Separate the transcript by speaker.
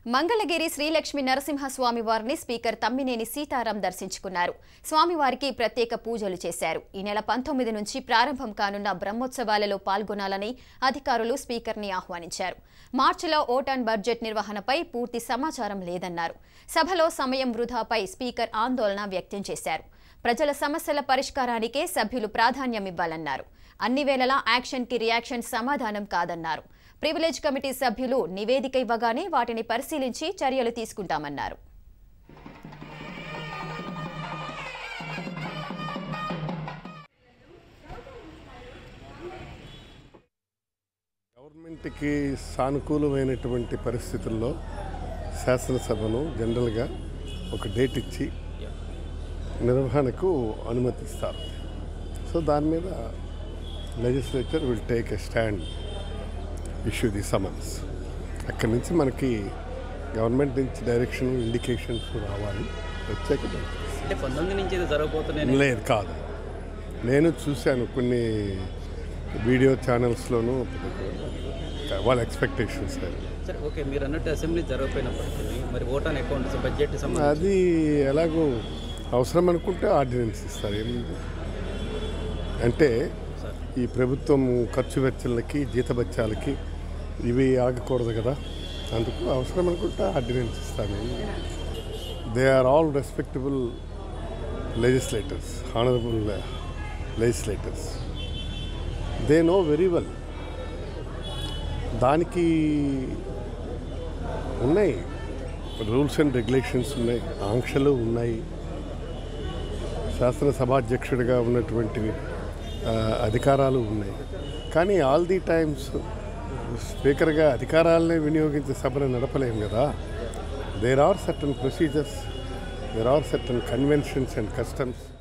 Speaker 1: మంగళగిరి శ్రీలక్ష్మి నరసింహస్వామి వారిని స్పీకర్ తమ్మినేని సీతారాం దర్శించుకున్నారు స్వామివారికి ప్రత్యేక పూజలు చేశారు ఈ నెల పంతొమ్మిది నుంచి ప్రారంభం కానున్న బ్రహ్మోత్సవాలలో పాల్గొనాలని అధికారులు స్పీకర్ని ఆహ్వానించారు మార్చిలో ఓటాన్ బడ్జెట్ నిర్వహణపై పూర్తి సమాచారం లేదన్నారు సభలో సమయం వృధాపై స్పీకర్ ఆందోళన వ్యక్తం చేశారు ప్రజల సమస్యల పరిష్కారానికే సభ్యులు ప్రాధాన్యమివ్వాలన్నారు అన్ని వేళలా యాక్షన్కి రియాక్షన్ సమాధానం కాదన్నారు ప్రివిలేజ్ కమిటీ సభ్యులు నివేదిక ఇవ్వగానే వాటిని పరిశీలించి చర్యలు తీసుకుంటామన్నారు
Speaker 2: గవర్నమెంట్కి సానుకూలమైనటువంటి పరిస్థితుల్లో శాసనసభను జనరల్గా ఒక డేట్ ఇచ్చి నిర్వహణకు అనుమతిస్తారు సో దాని మీద legislature will take a stand issue the summons అక్కడి నుంచి మనకి గవర్నమెంట్ నుంచి డైరెక్షన్ ఇండికేషన్స్ రావాలి వచ్చాక దానికి
Speaker 3: అంటే పంతొమ్మిది నుంచి ఇది జరగబోతున్నాయి
Speaker 2: లేదు కాదు నేను చూశాను కొన్ని వీడియో ఛానల్స్లోనూ వాళ్ళ ఎక్స్పెక్టేషన్స్
Speaker 3: సరే ఓకే మీరు అన్నట్టు అసెంబ్లీ జరగకపోయినప్పటికీ మరి ఓటాన్ అకౌంట్స్ బడ్జెట్ సంబంధించి
Speaker 2: అది ఎలాగో అవసరం అనుకుంటే ఆర్డినెన్స్ ఇస్తారు ఏముంది అంటే ఈ ప్రభుత్వం ఖర్చు వెచ్చలకి జీతబత్యాలకి ఇవి ఆగకూడదు కదా అందుకు అవసరం అనుకుంటే ఆర్డినెన్స్ ఇస్తాను they are all respectable legislators honourable legislators they know very well దానికి ఉన్నాయి రూల్స్ అండ్ రెగ్యులేషన్స్ ఉన్నాయి ఆంక్షలు ఉన్నాయి శాసనసభాధ్యక్షుడిగా ఉన్నటువంటి ఆ, అధికారాలు ఉన్నాయి కానీ ఆల్ ది టైమ్స్ స్పీకర్గా అధికారాలనే వినియోగించే సభను నడపలేం కదా there are certain procedures there are certain conventions and customs